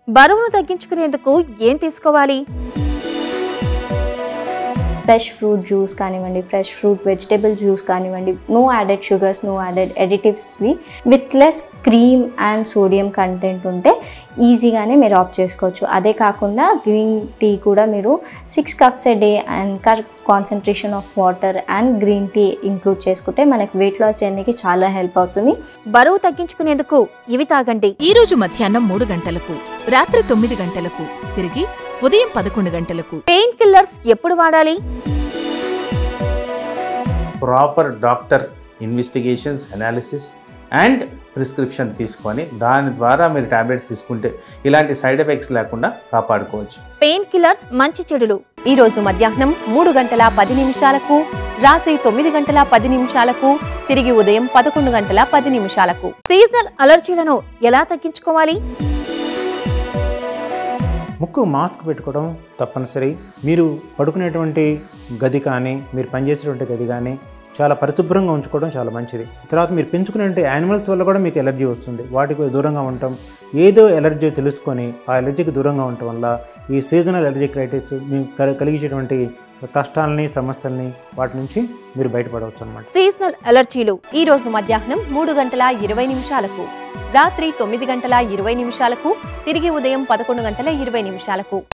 బరువును తగ్గించుకునేందుకు ఏం తీసుకోవాలి ఫ్రెష్ ఫ్రూట్ జ్యూస్ కానివ్వండి ఫ్రెష్ ఫ్రూట్ వెజిటేబుల్ జ్యూస్ కానివ్వండి no added sugars no added ఎడిటివ్స్వి with less cream and sodium content ఉంటే ఈజీగానే మీరు ఆఫ్ చేసుకోవచ్చు అదే కాకుండా గ్రీన్ టీ కూడా మీరు six cups a day and correct concentration of water and green tea include చేసుకుంటే మనకి వెయిట్ లాస్ జర్నీకి చాలా హెల్ప్ అవుతుంది బరువు తగ్గించుకునేందుకు ఇవి తాగండి ఈ రోజు మధ్యాహ్నం మూడు గంటలకు రాత్రి తొమ్మిది గంటలకు తిరిగి ఉదయం పదకొండు గంటలకు పెయిన్ కిల్లర్స్ ఎప్పుడు వాడాలి proper doctor investigations analysis and prescription తీసుకొని దాని ద్వారా మీరు టాబ్లెట్స్ తీసుకుంటే ఇలాంటి సైడ్ ఎఫెక్ట్స్ లేకుండా కాపాడుకోవచ్చు పెయిన్ కిల్లర్స్ మంచి చెడులు ఈ రోజు మధ్యాహ్నం మూడు గంటల పది నిమిషాలకు రాత్రి తొమ్మిది గంటల పది నిమిషాలకు తిరిగి ఉదయం పదకొండు గంటల పది నిమిషాలకు సీజనల్ అలర్జీలను ఎలా తగ్గించుకోవాలి ముక్కు మాస్క్ పెట్టుకోవడం తప్పనిసరి మీరు పడుకునేటువంటి గది కానీ మీరు పనిచేసేటువంటి గది కానీ చాలా పరిశుభ్రంగా ఉంచుకోవడం చాలా మంచిది తర్వాత మీరు పెంచుకునే యానిమల్స్ వల్ల కూడా మీకు ఎలర్జీ వస్తుంది వాటికి దూరంగా ఉండటం ఏదో ఎలర్జీ తెలుసుకొని ఆ ఎలర్జీకి దూరంగా ఉండటం వల్ల ఈ సీజనల్ ఎలర్జీ క్రైటిస్ మీకు కలి- కలిగించేటువంటి కష్టాలని సమస్యల్ని వాటి నుంచి మీరు బయటపడవచ్చు అనమాట సీజనల్ అలర్జీలు ఈ రోజు మధ్యాహ్నం మూడు గంటల ఇరవై నిమిషాలకు రాత్రి తొమ్మిది గంటల ఇరవై నిమిషాలకు తిరిగి ఉదయం పదకొండు గంటల ఇరవై నిమిషాలకు